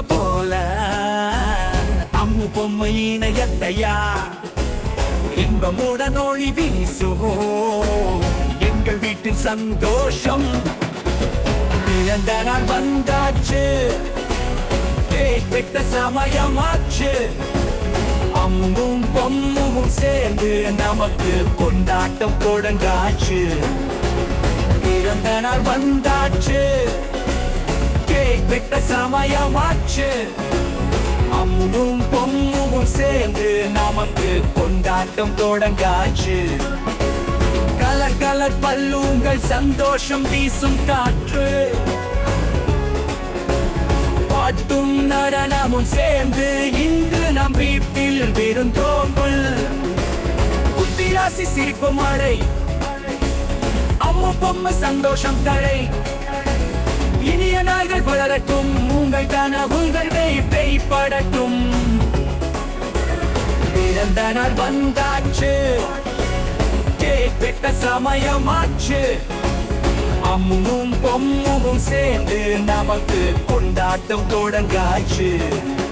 போல அம்மு பொம்மை இணையத்தையா இன்பமுடன் ஒளி வீசுவோம் எங்கள் வீட்டில் சந்தோஷம் பிறந்த நாள் வந்தாச்சு கேக் வெட்ட சமயமாச்சு அம்மும் பொம்மும் சேர்ந்து நமக்கு கொண்டாட்டம் தொடங்காச்சு பிறந்த நாள் வந்தாச்சு கேக் வெட்ட சமயமாச்சு அம்மும் பொம்மும் சேர்ந்து நமக்கு கொண்டாட்டம் தொடங்காச்சு கலர் கலர் பல்லுங்கள் சந்தோஷம் வீசும் காற்று பாட்டும் நடனமும் சேர்ந்து இன்று நம் வீட்டில் விருந்தோம்புல் புத்திராசி சிரிக்கும் மழை அம்மு பொம்மை சந்தோஷம் தரை இனிய நாள்கள் வளரட்டும் உங்கள் கனவுகள் பெய்ப்படட்டும் பிறந்த நாள் வந்தாச்சு கேக் வெட்ட சமயமாச்சு அம்மும் பொம்மும் சேர்ந்து நமக்கு கொண்டாட்டம் தொடங்காச்சு